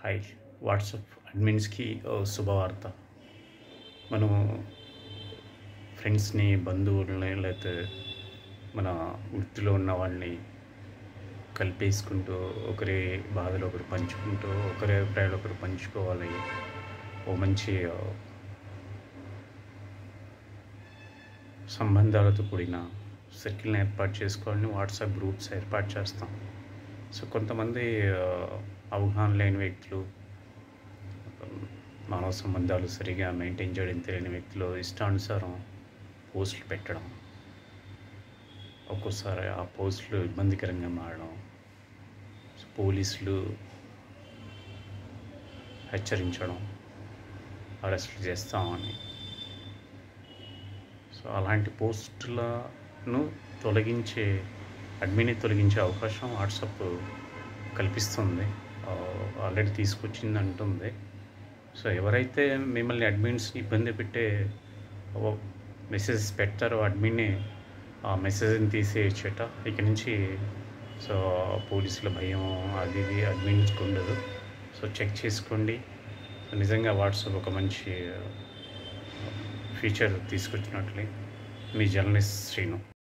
hi WhatsApp అడ్మిన్స్కి ఓ శుభవార్త మనము ఫ్రెండ్స్ని బంధువులని లేకపోతే మన వృత్తిలో ఉన్న వాళ్ళని కలిపేసుకుంటూ ఒకరి బాధలు ఒకరు పంచుకుంటూ ఒకరి అభిప్రాయాలు ఒకరు పంచుకోవాలి ఓ మంచి ఆ, సంబంధాలతో కూడిన సర్కిల్ని ఏర్పాటు చేసుకోవాలని వాట్సాప్ గ్రూప్స్ ఏర్పాటు చేస్తాం సో కొంతమంది ఆ, అవగాహన లేని వ్యక్తులు మానవ సంబంధాలు సరిగా మెయింటైన్ చేయడం తెలియని వ్యక్తులు ఇష్టానుసారం పోస్టులు పెట్టడం ఒక్కోసారి ఆ పోస్టులు ఇబ్బందికరంగా మారడం సో పోలీసులు హెచ్చరించడం అరెస్టులు చేస్తామని సో అలాంటి పోస్టులను తొలగించే అడ్మిన్ని తొలగించే అవకాశం వాట్సాప్ కల్పిస్తుంది ఆ, ఆల్రెడీ తీసుకొచ్చింది అంటుంది సో ఎవరైతే మిమ్మల్ని అడ్మిన్స్ ఇబ్బంది పెట్టే మెసేజెస్ పెడతారో అడ్మిన్ని ఆ మెసేజ్ని తీసేయచ్చట ఇక నుంచి సో పోలీసుల భయం అది ఇది అడ్మిన్స్కి ఉండదు సో చెక్ చేసుకోండి సో నిజంగా వాట్సాప్ ఒక మంచి ఫీచర్ తీసుకొచ్చినట్లే మీ జర్నలిస్ట్ శ్రీను